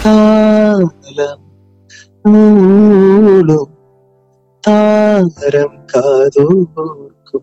കാലം മൂളും താരം കാതോർക്കും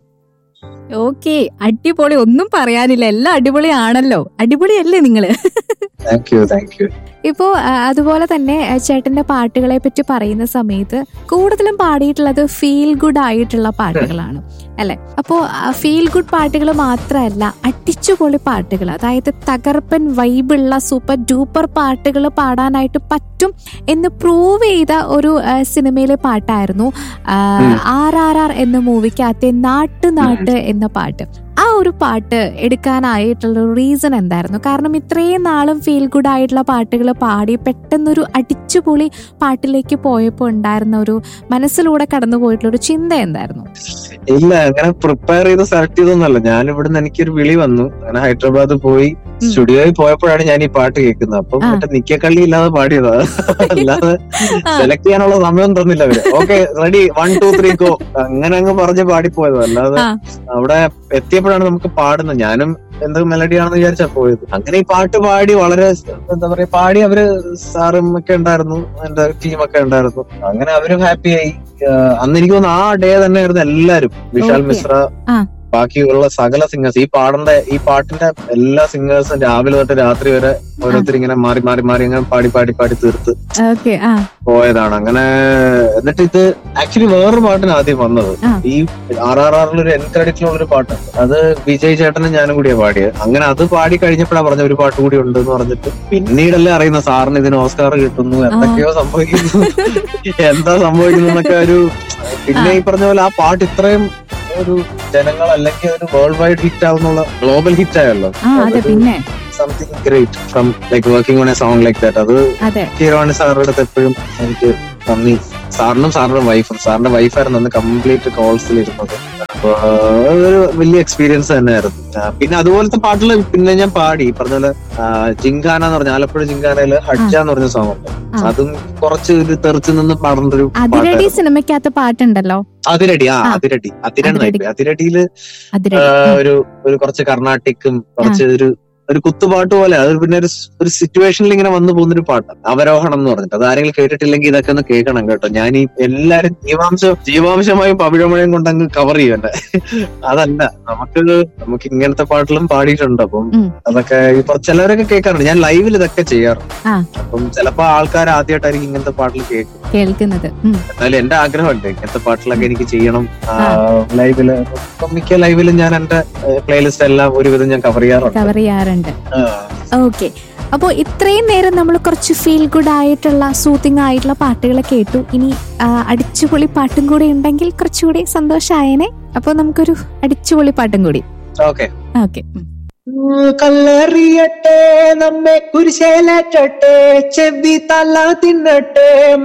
ഓക്കെ അടിപൊളി ഒന്നും പറയാനില്ല എല്ലാം അടിപൊളിയാണല്ലോ അടിപൊളിയല്ലേ നിങ്ങള് താങ്ക് യു താങ്ക് യു ഇപ്പോ ആ, അതുപോലെ തന്നെ ആ, ചേട്ടന്റെ പാട്ടുകളെ പറ്റി പറയുന്ന സമയത്ത് കൂടുതലും പാടിയിട്ടുള്ളത് ഫീൽ ഗുഡ് ആയിട്ടുള്ള പാട്ടുകളാണ് അല്ലെ അപ്പോ ഫീൽ ഗുഡ് പാട്ടുകൾ മാത്രമല്ല അടിച്ചുപൊളി പാട്ടുകൾ അതായത് തകർപ്പൻ വൈബുള്ള സൂപ്പർ ഡൂപ്പർ പാട്ടുകൾ പാടാനായിട്ട് പറ്റും എന്ന് പ്രൂവ് ചെയ്ത ഒരു ആ, സിനിമയിലെ പാട്ടായിരുന്നു ഉം. ആർ ആർ ആർ എന്ന മൂവിക്കകത്തെ നാട്ട് നാട്ട് എന്ന പാട്ട് ആ ഒരു പാട്ട് എടുക്കാനായിട്ടുള്ള ഒരു റീസൺ എന്തായിരുന്നു കാരണം ഇത്രയും നാളും ഫീൽ ഗുഡ് ആയിട്ടുള്ള പാട്ടുകൾ പാടി പെട്ടെന്നൊരു അടിച്ചുപൊളി പാട്ടിലേക്ക് പോയപ്പോൾ ഉണ്ടായിരുന്ന ഒരു മനസ്സിലൂടെ കടന്നു പോയിട്ടുള്ള ഒരു ചിന്ത എന്തായിരുന്നു ഇല്ല അങ്ങനെ പ്രിപ്പയർ ചെയ്ത് സെലക്ട് ചെയ്തൊന്നുമല്ല ഞാൻ ഇവിടുന്ന് എനിക്കൊരു വിളി വന്നു അങ്ങനെ ഹൈദരാബാദ് പോയി ഉം. സ്റ്റുഡിയോയിൽ പോയപ്പോഴാണ് ഞാൻ ഈ പാട്ട് കേൾക്കുന്നത് അപ്പം ആ. മറ്റേ നിക്കക്കള്ളി ഇല്ലാതെ പാടിയതാ അല്ലാതെ ആ. സെലക്ട് ചെയ്യാനുള്ള സമയം തന്നില്ല അവര് okay ready one two three go അങ്ങനെ അങ്ങ് പറഞ്ഞ് പാടിപ്പോയതാ അല്ലാതെ ആ. അവിടെ എത്തിയപ്പോഴാണ് നമുക്ക് പാടുന്നത് ഞാനും എന്ത് മെലഡി ആണെന്ന് വിചാരിച്ചാ പോയത് അങ്ങനെ ഈ പാട്ട് പാടി വളരെ എന്താ പറയാ പാടി അവര് സാറും ഒക്കെ ഉണ്ടായിരുന്നു എന്റെ ടീമൊക്കെ ഉണ്ടായിരുന്നു അങ്ങനെ അവരും ഹാപ്പിയായി അന്ന് എനിക്ക് തോന്നുന്നു ആ ഡേ തന്നെ ആയിരുന്നു എല്ലാരും വിശാൽ Okay. മിശ്ര ആ. ബാക്കിയുള്ള സകല സിംഗേഴ്സ് ഈ പാടേണ്ട ഈ പാട്ടിന്റെ എല്ലാ സിംഗേഴ്സും രാവിലെ തൊട്ട് രാത്രി വരെ ഓരോരുത്തർ ഇങ്ങനെ മാറി മാറി മാറി അങ്ങനെ പാടി പാടി പാടി തീർത്ത് ഓക്കെ ആ പോയതാണ് അങ്ങനെ എന്നിട്ട് ഇത് ആക്ച്വലി വേറൊരു പാട്ടിന് ആദ്യം വന്നത് ആ. ഈ ആർ ആർ ആറിൽ ഒരു എൻ ക്രെഡിറ്റിലുള്ള ഒരു പാട്ടുണ്ട് അത് വിജയ് ചേട്ടനും ഞാനും കൂടിയാ പാടിയത് അങ്ങനെ അത് പാടി കഴിഞ്ഞപ്പോഴാണ് പറഞ്ഞ ഒരു പാട്ട് കൂടി ഉണ്ട് എന്ന് പറഞ്ഞിട്ട് പിന്നീടല്ലേ അറിയുന്ന സാറിന് ഇതിന് ഓസ്കാർ കിട്ടുന്നു എന്തൊക്കെയോ സംഭവിക്കുന്നു എന്താ സംഭവിക്കുന്നു എന്നൊക്കെ ഒരു പിന്നെ ഈ പറഞ്ഞ പോലെ ആ പാട്ട് ഇത്രയും ഒരു ജനങ്ങൾ അല്ലെങ്കിൽ ഒരു വേൾഡ് വൈഡ് ഹിറ്റ് ആവുന്നുള്ള ഗ്ലോബൽ ഹിറ്റ് ആയല്ലോ ആ അതെ പിന്നെ something great from like working on a song like that അത് അതെ കീരവാണി സാറിന്റെ അടുത്ത് എപ്പോഴും എനിക്ക് നന്ദി സാറിനും സാറിന്റെ വൈഫും സാറിന്റെ വൈഫായിരുന്നു അന്ന് കംപ്ലീറ്റ് കോൾസിൽ ഇരുന്നത് അപ്പൊ അതൊരു വലിയ എക്സ്പീരിയൻസ് തന്നെയായിരുന്നു ആ, പിന്നെ അതുപോലത്തെ പാട്ടുകൾ പിന്നെ ഞാൻ പാടി ഈ പറഞ്ഞ പോലെ ആ, ജിങ്കാന എന്ന് പറഞ്ഞ ആലപ്പുഴ ജിങ്കാനയില് ഹജ്ജ എന്ന് പറഞ്ഞ സോങ് ഉണ്ട് ആ. അതും കുറച്ച് ഒരു തെറിച്ച് നിന്ന് പാടുന്നൊരു അതിരടി പാട്ടായിരുന്നു സിനിമയ്ക്കകത്ത് പാട്ടുണ്ടല്ലോ അതിരടി ആ ആ. അതിരടി അതിരണ്ടായി അതിരടി. അതിരടിയില് അതിരടി ആ, ആ, ഒരു ഒരു കുറച്ച് കർണാട്ടിക്കും കുറച്ച് ഒരു ഒരു കുത്തുപാട്ട് പോലെ അത് പിന്നെ ഒരു സ്- ഒരു സിറ്റുവേഷനിൽ ഇങ്ങനെ വന്നു പോകുന്നൊരു പാട്ടാണ് അവരോഹണം എന്ന് പറഞ്ഞിട്ട് അത് ആരെങ്കിലും കേട്ടിട്ടില്ലെങ്കിൽ ഇതൊക്കെ ഒന്ന് കേൾക്കണം കേട്ടോ ഞാൻ ഈ എല്ലാരും ജീവാംശം ജീവാംശമായും പവിഴമഴയും കൊണ്ട് അങ്ങ് കവർ ചെയ്യും എന്നെ അതല്ല നമുക്ക് നമുക്ക് ഇങ്ങനത്തെ പാട്ടിലും പാടിയിട്ടുണ്ട് അപ്പം ഉം. അതൊക്കെ ഇപ്പൊ ചിലവരൊക്കെ കേൾക്കാറുണ്ട് ഞാൻ ലൈവിൽ ഇതൊക്കെ ചെയ്യാറുണ്ട് ആ. അപ്പം ചിലപ്പോ ആൾക്കാർ ആദ്യമായിട്ടായിരിക്കും ഇങ്ങനത്തെ പാട്ടിൽ കേൾക്കും കേൾക്കുന്നത് ഉം. എന്നാലും എന്റെ ആഗ്രഹമല്ലേ ഇങ്ങനത്തെ പാട്ടിലൊക്കെ എനിക്ക് ചെയ്യണം ആ. ലൈവില് ഇപ്പം മിക്ക ലൈവിലും ഞാൻ എന്റെ പ്ലേലിസ്റ്റ് എല്ലാം ഒരുവിധം ഞാൻ കവർ ചെയ്യാറുണ്ട് കവർ ചെയ്യാറുണ്ട് ആ. ഓക്കെ അപ്പോൾ ഇത്രയും നേരം നമ്മൾ കുറച്ച് ഫീൽ ഗുഡ് ആയിട്ടുള്ള സൂത്തിങ് ആയിട്ടുള്ള പാട്ടുകൾ കേട്ടു ഇനി ആ, അടിച്ചുപൊളി പാട്ടും കൂടി ഉണ്ടെങ്കിൽ കുറച്ചുകൂടി സന്തോഷമായേനെ അപ്പോൾ നമുക്കൊരു അടിച്ചുപൊളി പാട്ടും കൂടി ഓക്കെ ഓക്കെ കല്ലെറിയട്ടെ നമ്മെ കുരിശേലേറ്റട്ടെ ചെവി തല തിന്നട്ടെ